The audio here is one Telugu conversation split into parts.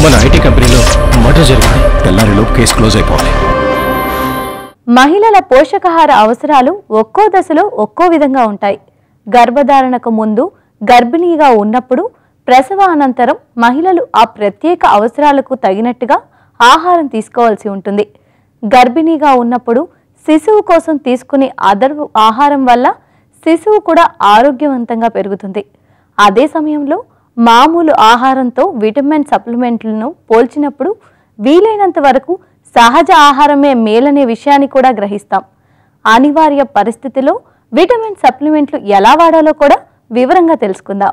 మన ఐటీ కంపెనీలో మర్డర్ జరిగింది తెల్లారిలోపు కేసు క్లోజ్ అయిపోవాలి మహిళల పోషకాహార అవసరాలు ఒక్కో దశలో ఒక్కో విధంగా ఉంటాయి గర్భధారణకు ముందు గర్భిణీగా ఉన్నప్పుడు ప్రసవ అనంతరం మహిళలు ఆ ప్రత్యేక అవసరాలకు తగినట్టుగా ఆహారం తీసుకోవాల్సి ఉంటుంది గర్భిణీగా ఉన్నప్పుడు శిశువు కోసం తీసుకునే అదర్వు ఆహారం వల్ల శిశువు కూడా ఆరోగ్యవంతంగా పెరుగుతుంది అదే సమయంలో మామూలు ఆహారంతో విటమిన్ సప్లిమెంట్లను పోల్చినప్పుడు వీలైనంత వరకు సహజ ఆహారమే మేలనే విషయాన్ని కూడా గ్రహిస్తాం అనివార్య పరిస్థితిలో విటమిన్ సప్లిమెంట్లు ఎలా వాడాలో కూడా వివరంగా తెలుసుకుందాం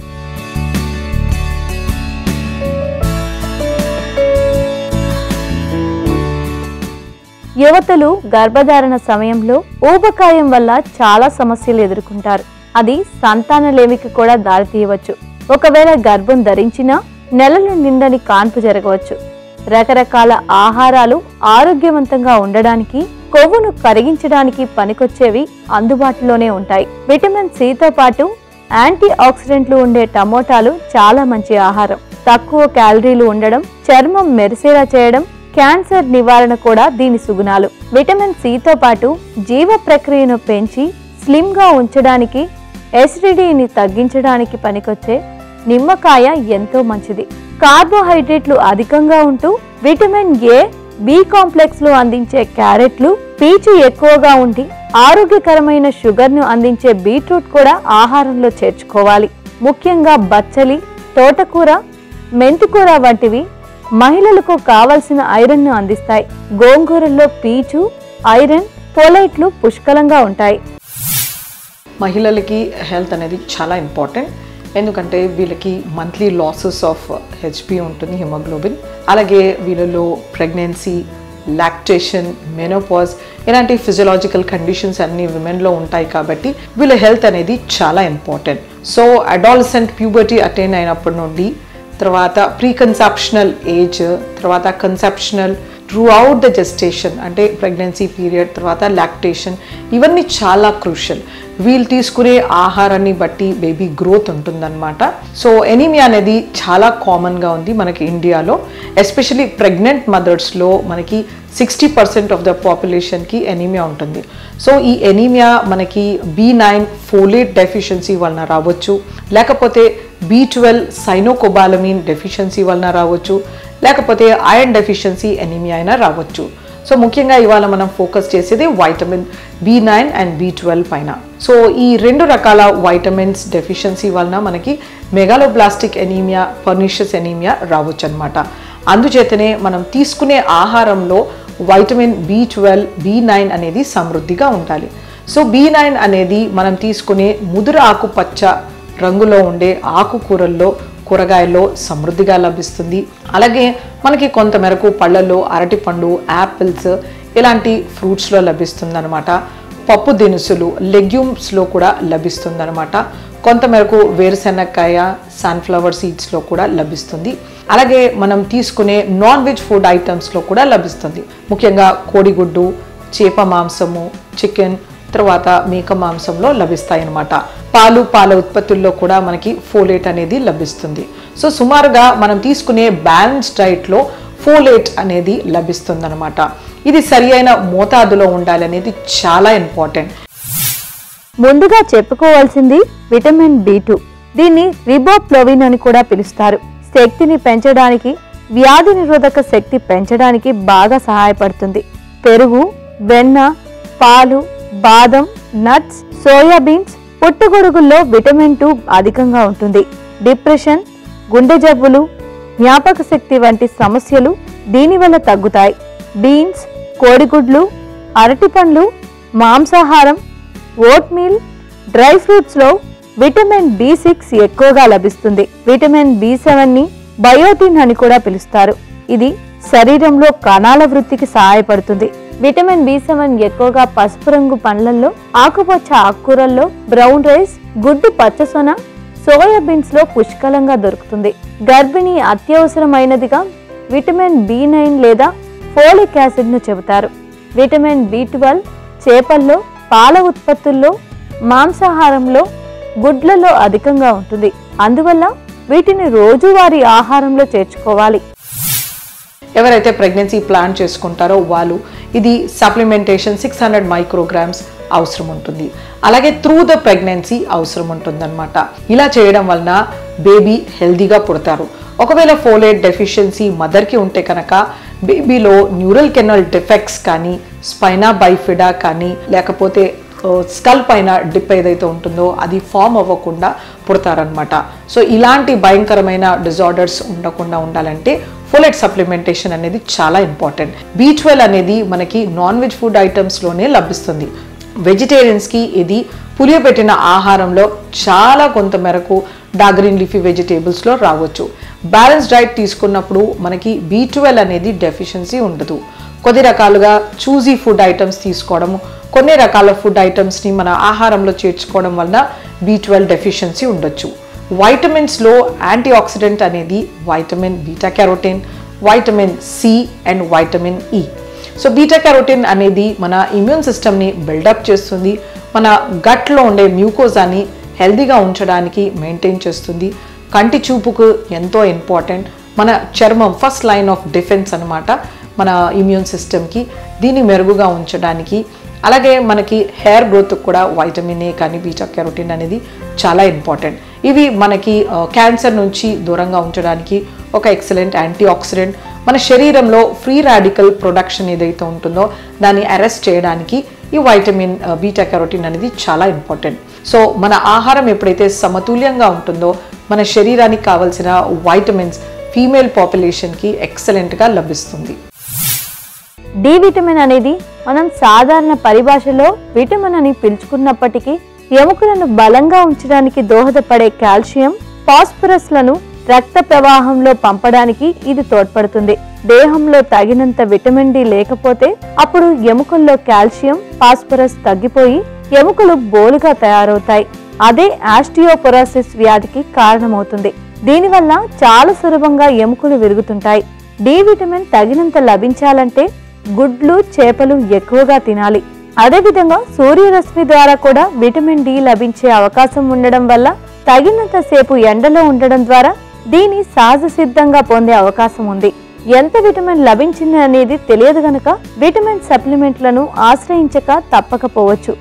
యువతులు గర్భధారణ సమయంలో ఊబకాయం వల్ల చాలా సమస్యలు ఎదుర్కొంటారు అది సంతానలేమికి కూడా దారితీయవచ్చు ఒకవేళ గర్భం ధరించినా నెలలు నిండని కాన్పు జరగవచ్చు రకరకాల ఆహారాలు ఆరోగ్యవంతంగా ఉండడానికి కొవ్వును కరిగించడానికి పనికొచ్చేవి అందుబాటులోనే ఉంటాయి విటమిన్ సితో పాటు యాంటీ ఆక్సిడెంట్లు ఉండే టమోటాలు చాలా మంచి ఆహారం తక్కువ క్యాలరీలు ఉండడం చర్మం మెరిసేలా చేయడం క్యాన్సర్ నివారణ కూడా దీని సుగుణాలు విటమిన్ సితో పాటు జీవ ప్రక్రియను పెంచి స్లిమ్ గా ఉంచడానికి ఎసిడిటీని తగ్గించడానికి పనికొచ్చే నిమ్మకాయ ఎంతో మంచిది కార్బోహైడ్రేట్లు అధికంగా ఉంటూ విటమిన్ ఏ బి కాంప్లెక్స్ లు అందించే క్యారెట్లు పీచు ఎక్కువగా ఉండి ఆరోగ్యకరమైన షుగర్ ను అందించే బీట్రూట్ కూడా ఆహారంలో చేర్చుకోవాలి ముఖ్యంగా బచ్చలి తోటకూర మెంతికూర వంటివి మహిళలకు కావలసిన ఐరన్ ను అందిస్తాయి గోంగూరల్లో పీచు ఐరన్ పోలైట్లు పుష్కలంగా ఉంటాయి మహిళలకి హెల్త్ అనేది చాలా ఇంపార్టెంట్ ఎందుకంటే వీళ్ళకి మంత్లీ లాసెస్ ఆఫ్ హెచ్పి ఉంటుంది హిమోగ్లోబిన్ అలాగే వీళ్ళలో ప్రెగ్నెన్సీ లాక్టేషన్ మెనోపాజ్ ఇలాంటి ఫిజియలాజికల్ కండిషన్స్ అన్ని విమెన్లో ఉంటాయి కాబట్టి వీళ్ళ హెల్త్ అనేది చాలా important so adolescent puberty attain అయినప్పటి నుండి తర్వాత ప్రీ కన్సెప్షనల్ ఏజ్ తర్వాత conceptional throughout the gestation అంటే ప్రెగ్నెన్సీ పీరియడ్ తర్వాత లాక్టేషన్ ఇవన్నీ చాలా క్రూషల్ వీళ్ళు తీసుకునే ఆహారాన్ని బట్టి బేబీ గ్రోత్ ఉంటుందన్నమాట సో ఎనీమియా అనేది చాలా కామన్గా ఉంది మనకి ఇండియాలో ఎస్పెషలీ ప్రెగ్నెంట్ మదర్స్లో మనకి సిక్స్టీ పర్సెంట్ ఆఫ్ ద పాపులేషన్కి ఎనీమియా ఉంటుంది సో ఈ ఎనీమియా మనకి బీ నైన్ ఫోలేట్ డెఫిషియన్సీ వలన రావచ్చు లేకపోతే బీ ట్వెల్వ్ సైనోకోబాలమిన్ డెఫిషియన్సీ వలన రావచ్చు లేకపోతే ఐరన్ డెఫిషియన్సీ ఎనీమియా అయినా రావచ్చు సో ముఖ్యంగా ఇవాళ మనం ఫోకస్ చేసేది vitamin B nine and B twelve పైన సో ఈ రెండు రకాల వైటమిన్స్ డెఫిషియన్సీ వలన మనకి మెగాలోబ్లాస్టిక్ ఎనీమియా పర్నిషియస్ ఎనీమియా రావచ్చు అనమాట అందుచేతనే మనం తీసుకునే ఆహారంలో vitamin B twelve B nine అనేది సమృద్ధిగా ఉండాలి సో బి నైన్ అనేది మనం తీసుకునే ముదురు ఆకుపచ్చ రంగులో ఉండే ఆకుకూరల్లో కూరగాయల్లో సమృద్ధిగా లభిస్తుంది అలాగే మనకి కొంతమేరకు పళ్ళల్లో అరటిపండు యాపిల్స్ ఇలాంటి ఫ్రూట్స్లో లభిస్తుంది అనమాట పప్పు దినుసులు లెగ్యూమ్స్లో కూడా లభిస్తుంది అనమాట కొంతమేరకు వేరుశెనక్కాయ సన్ఫ్లవర్ సీడ్స్లో కూడా లభిస్తుంది అలాగే మనం తీసుకునే నాన్ వెజ్ ఫుడ్ ఐటమ్స్లో కూడా లభిస్తుంది ముఖ్యంగా కోడిగుడ్డు చేప మాంసము చికెన్ తర్వాత మేక మాంసంలో లభిస్తాయి అన్నమాట పాలు పాల ఉత్పత్తుల్లో కూడా మనకి ఫోలేట్ అనేది లభిస్తుంది సో సుమారుగా మనం తీసుకునే బ్యాలెన్స్ డైట్లో ఫోలేట్ అనేది లభిస్తుంది అనమాట ఇది సరి అయిన మోతాదులో ఉండాలనేది చాలా ఇంపార్టెంట్ ముందుగా చెప్పుకోవాల్సింది విటమిన్ బి టూ దీన్ని రిబోప్లోవిన్ అని కూడా పిలుస్తారు శక్తిని పెంచడానికి వ్యాధి నిరోధక శక్తి పెంచడానికి బాగా సహాయపడుతుంది పెరుగు వెన్న పాలు బాదం నట్స్ సోయాబీన్స్ పుట్టగొడుగుల్లో విటమిన్ టూ అధికంగా ఉంటుంది డిప్రెషన్ గుండె జబ్బులు జ్ఞాపక శక్తి వంటి సమస్యలు దీనివల్ల తగ్గుతాయి బీన్స్ కోడిగుడ్లు అరటిపండ్లు మాంసాహారం ఓట్మీల్ డ్రై ఫ్రూట్స్లో విటమిన్ బి సిక్స్ ఎక్కువగా లభిస్తుంది విటమిన్ బి సెవెన్ ని బయోటిన్ అని కూడా పిలుస్తారు ఇది శరీరంలో కణాల వృద్ధికి సహాయపడుతుంది విటమిన్ బి సెవెన్ ఎక్కువగా పసుపు రంగు పండ్లల్లో ఆకుపచ్చ ఆకుకూరల్లో బ్రౌన్ రైస్ గుడ్డు పచ్చసొన సోయాబీన్స్ లో పుష్కలంగా దొరుకుతుంది గర్భిణీ అత్యవసరమైనదిగా విటమిన్ బి నైన్ లేదా ఫోలిక్ యాసిడ్ ను చెబుతారు విటమిన్ బి ట్వెల్వ్ చేపల్లో పాల ఉత్పత్తుల్లో మాంసాహారంలో గుడ్లలో అధికంగా ఉంటుంది అందువల్ల వీటిని రోజువారీ ఆహారంలో చేర్చుకోవాలి ఎవరైతే ప్రెగ్నెన్సీ ప్లాన్ చేసుకుంటారో వాళ్ళు ఇది సప్లిమెంటేషన్ సిక్స్ హండ్రెడ్ మైక్రోగ్రామ్స్ అవసరం ఉంటుంది అలాగే త్రూ ద ప్రెగ్నెన్సీ అవసరం ఉంటుందన్నమాట ఇలా చేయడం వలన బేబీ హెల్దీగా పుడతారు ఒకవేళ ఫోలేట్ డెఫిషియన్సీ మదర్కి ఉంటే కనుక బేబీలో న్యూరల్ కెనల్ డిఫెక్ట్స్ కానీ స్పైనా బైఫిడా కానీ లేకపోతే స్కల్ పైన డిప్ ఏదైతే ఉంటుందో అది ఫామ్ అవ్వకుండా పుడతారనమాట సో ఇలాంటి భయంకరమైన డిజార్డర్స్ ఉండకుండా ఉండాలంటే ఫోలెట్ సప్లిమెంటేషన్ అనేది చాలా ఇంపార్టెంట్ బీ ట్వెల్వ్ అనేది మనకి నాన్ వెజ్ ఫుడ్ ఐటమ్స్లోనే లభిస్తుంది వెజిటేరియన్స్కి ఇది పులియబెట్టిన ఆహారంలో చాలా కొంత మేరకు డాగ్రీన్ లీఫీ వెజిటేబుల్స్లో రావచ్చు బ్యాలెన్స్ డైట్ తీసుకున్నప్పుడు మనకి బీ ట్వెల్వ్ అనేది డెఫిషియన్సీ ఉండదు కొద్ది రకాలుగా చూజీ ఫుడ్ ఐటమ్స్ తీసుకోవడము కొన్ని రకాల ఫుడ్ ఐటమ్స్ని మన ఆహారంలో చేర్చుకోవడం వలన బీ ట్వెల్వ్ డెఫిషియన్సీ ఉండొచ్చు వైటమిన్స్లో యాంటీ ఆక్సిడెంట్ అనేది vitamin beta carotene vitamin C and vitamin E so beta carotene అనేది మన ఇమ్యూన్ సిస్టమ్ని బిల్డప్ చేస్తుంది మన గట్లో ఉండే మ్యూకోజాని హెల్దీగా ఉంచడానికి మెయింటైన్ చేస్తుంది కంటి చూపుకు ఎంతో ఇంపార్టెంట్ మన చర్మం ఫస్ట్ లైన్ ఆఫ్ డిఫెన్స్ అనమాట మన ఇమ్యూన్ సిస్టమ్కి దీన్ని మెరుగుగా ఉంచడానికి అలాగే మనకి హెయిర్ గ్రోత్ కూడా వైటమిన్ ఏ కానీ బీటా కెరోటిన్ అనేది చాలా ఇంపార్టెంట్ ఇవి మనకి క్యాన్సర్ నుంచి దూరంగా ఉంచడానికి ఒక ఎక్సలెంట్ యాంటీ ఆక్సిడెంట్ మన శరీరంలో ఫ్రీ రాడికల్ ప్రొడక్షన్ ఏదైతే ఉంటుందో దాన్ని అరెస్ట్ చేయడానికి ఈ వైటమిన్ బీటా కెరోటిన్ అనేది చాలా ఇంపార్టెంట్ సో మన ఆహారం ఎప్పుడైతే సమతుల్యంగా ఉంటుందో మన శరీరానికి కావాల్సిన వైటమిన్స్ ఫీమేల్ పాపులేషన్కి ఎక్సలెంట్గా లభిస్తుంది డి విటమిన్ అనేది మనం సాధారణ పరిభాషలో విటమిన్ అని పిలుచుకున్నప్పటికీ ఎముకలను బలంగా ఉంచడానికి దోహదపడే కాల్షియం ఫాస్ఫరస్ లను రక్త ప్రవాహంలో పంపడానికి ఇది తోడ్పడుతుంది దేహంలో తగినంత విటమిన్ డి లేకపోతే అప్పుడు ఎముకల్లో కాల్షియం ఫాస్ఫరస్ తగ్గిపోయి ఎముకలు బోలుగా తయారవుతాయి అదే ఆస్టియోపొరాసిస్ వ్యాధికి కారణమవుతుంది దీనివల్ల చాలా సులభంగా ఎముకలు విరుగుతుంటాయి డి విటమిన్ తగినంత లభించాలంటే గుడ్లు చేపలు ఎక్కువగా తినాలి అదేవిధంగా సూర్యరశ్మి ద్వారా కూడా విటమిన్ డి లభించే అవకాశం ఉండడం వల్ల తగినంత సేపు ఎండలో ఉండడం ద్వారా దీని సహజ సిద్ధంగా పొందే అవకాశం ఉంది ఎంత విటమిన్ లభించింది అనేది తెలియదు గనక విటమిన్ సప్లిమెంట్లను ఆశ్రయించక తప్పకపోవచ్చు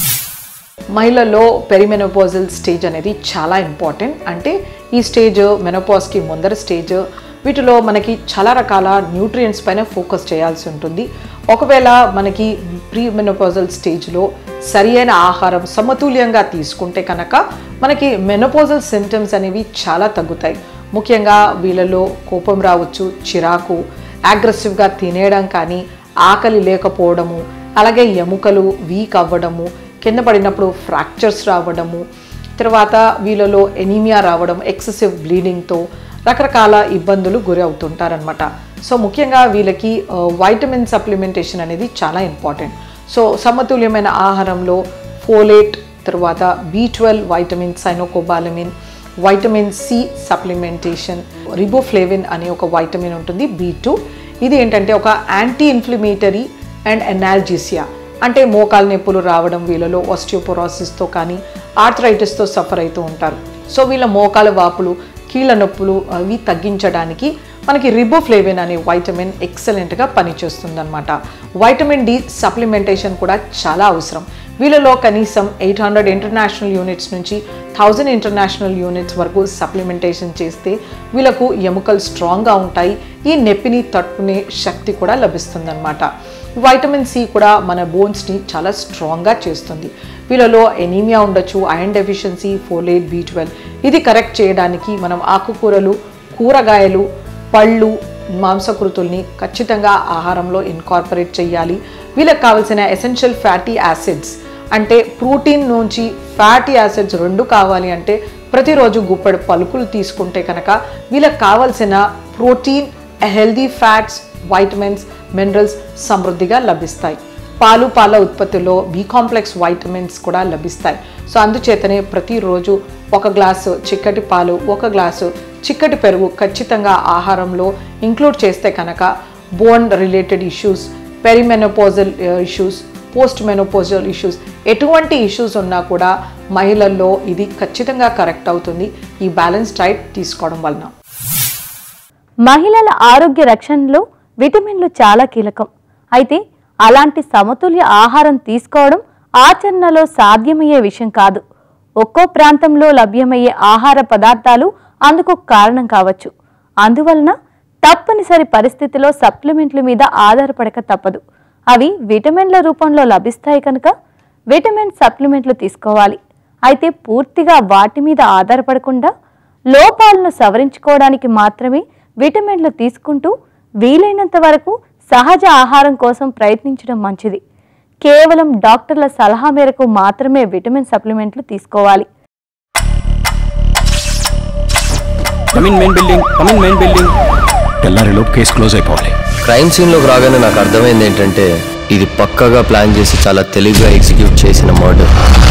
మహిళల్లో పెరిమెనోపాజల్ స్టేజ్ అనేది చాలా ఇంపార్టెంట్ అంటే ఈ స్టేజ్ మెనోపాజ్కి ముందర స్టేజ్ వీటిలో మనకి చాలా రకాల న్యూట్రియంట్స్ పైన ఫోకస్ చేయాల్సి ఉంటుంది ఒకవేళ మనకి ప్రీ మెనోపాజల్ స్టేజ్లో సరి అయిన ఆహారం సమతుల్యంగా తీసుకుంటే కనుక మనకి మెనోపాజల్ సిమ్టమ్స్ అనేవి చాలా తగ్గుతాయి ముఖ్యంగా వీళ్ళలో కోపం రావచ్చు చిరాకు అగ్రెసివ్గా తినేయడం కానీ ఆకలి లేకపోవడము అలాగే ఎముకలు వీక్ అవ్వడము కింద పడినప్పుడు ఫ్రాక్చర్స్ రావడము తర్వాత వీళ్ళలో ఎనీమియా రావడం ఎక్సెసివ్ బ్లీడింగ్తో రకరకాల ఇబ్బందులు గురి అవుతుంటారనమాట సో ముఖ్యంగా వీళ్ళకి వైటమిన్ సప్లిమెంటేషన్ అనేది చాలా ఇంపార్టెంట్ సో సమతుల్యమైన ఆహారంలో ఫోలేట్ తర్వాత B twelve vitamin cyanocobalamin vitamin C supplementation riboflavin అనే ఒక వైటమిన్ ఉంటుంది బీ టూ ఇది ఏంటంటే ఒక యాంటీ ఇన్ఫ్లమేటరీ అండ్ ఎనాల్జీసియా అంటే మోకాలు నొప్పులు రావడం వీళ్ళలో ఆస్టియోపోరాసిస్తో కానీ ఆర్థరైటిస్తో సఫర్ అవుతూ ఉంటారు సో వీళ్ళ మోకాల వాపులు కీళ్ళ నొప్పులు అవి తగ్గించడానికి మనకి రిబోఫ్లేవిన్ అనే వైటమిన్ ఎక్సలెంట్గా పనిచేస్తుందన్నమాట వైటమిన్ డి సప్లిమెంటేషన్ కూడా చాలా అవసరం వీళ్ళలో కనీసం ఎయిట్ హండ్రెడ్ ఇంటర్నేషనల్ యూనిట్స్ నుంచి థౌజండ్ ఇంటర్నేషనల్ యూనిట్స్ వరకు సప్లిమెంటేషన్ చేస్తే వీళ్ళకు ఎముకలు స్ట్రాంగ్గా ఉంటాయి ఈ నొప్పిని తట్టుకునే శక్తి కూడా లభిస్తుందన్నమాట వైటమిన్ సి కూడా మన బోన్స్ని చాలా స్ట్రాంగ్గా చేస్తుంది వీళ్ళలో ఎనీమియా ఉండొచ్చు iron deficiency folate B twelve ఇది కరెక్ట్ చేయడానికి మనం ఆకుకూరలు కూరగాయలు పళ్ళు మాంసకృతుల్ని ఖచ్చితంగా ఆహారంలో ఇన్కార్పొరేట్ చేయాలి వీళ్ళకి కావాల్సిన ఎసెన్షియల్ ఫ్యాటీ యాసిడ్స్ అంటే ప్రోటీన్ నుంచి ఫ్యాటీ యాసిడ్స్ రెండు కావాలి అంటే ప్రతిరోజు గుప్పెడు పలుకులు తీసుకుంటే కనుక వీళ్ళకి కావాల్సిన protein healthy fats vitamins minerals సమృద్ధిగా లభిస్తాయి పాలు పాల ఉత్పత్తిలో బి కాంప్లెక్స్ వైటమిన్స్ కూడా లభిస్తాయి సో అందుచేతనే ప్రతిరోజు ఒక గ్లాసు చిక్కటి పాలు ఒక గ్లాసు చిక్కటి పెరుగు ఖచ్చితంగా ఆహారంలో ఇంక్లూడ్ చేస్తే కనుక bone related issues perimenopausal issues post menopausal issues ఎటువంటి ఇష్యూస్ ఉన్నా కూడా మహిళల్లో ఇది ఖచ్చితంగా కరెక్ట్ అవుతుంది ఈ బ్యాలెన్స్ డైట్ తీసుకోవడం వలన మహిళల ఆరోగ్య రక్షణలో విటమిన్లు చాలా కీలకం అయితే అలాంటి సమతుల్య ఆహారం తీసుకోవడం ఆచరణలో సాధ్యమయ్యే విషయం కాదు ఒక్కో ప్రాంతంలో లభ్యమయ్యే ఆహార పదార్థాలు అందుకు కారణం కావచ్చు అందువలన తప్పనిసరి పరిస్థితిలో సప్లిమెంట్ల మీద ఆధారపడక తప్పదు అవి విటమిన్ల రూపంలో లభిస్తాయి కనుక విటమిన్ సప్లిమెంట్లు తీసుకోవాలి అయితే పూర్తిగా వాటి మీద ఆధారపడకుండా లోపాలను సవరించుకోవడానికి మాత్రమే విటమిన్లు తీసుకుంటూ వీలైనంత వరకు సహజ ఆహారం కోసం ప్రయత్నించడం మంచిది కేవలం డాక్టర్ల సలహా మేరకు మాత్రమే విటమిన్ సప్లిమెంట్లు తీసుకోవాలి coming main building coming main building తెల్లారిలోపు కేసు క్లోజ్ అయిపోవాలి క్రైమ్ సీన్లోకి రాగానే నాకు అర్థమైంది ఏంటంటే ఇది పక్కగా ప్లాన్ చేసి చాలా తెలివిగా ఎగ్జిక్యూట్ చేసిన మర్డర్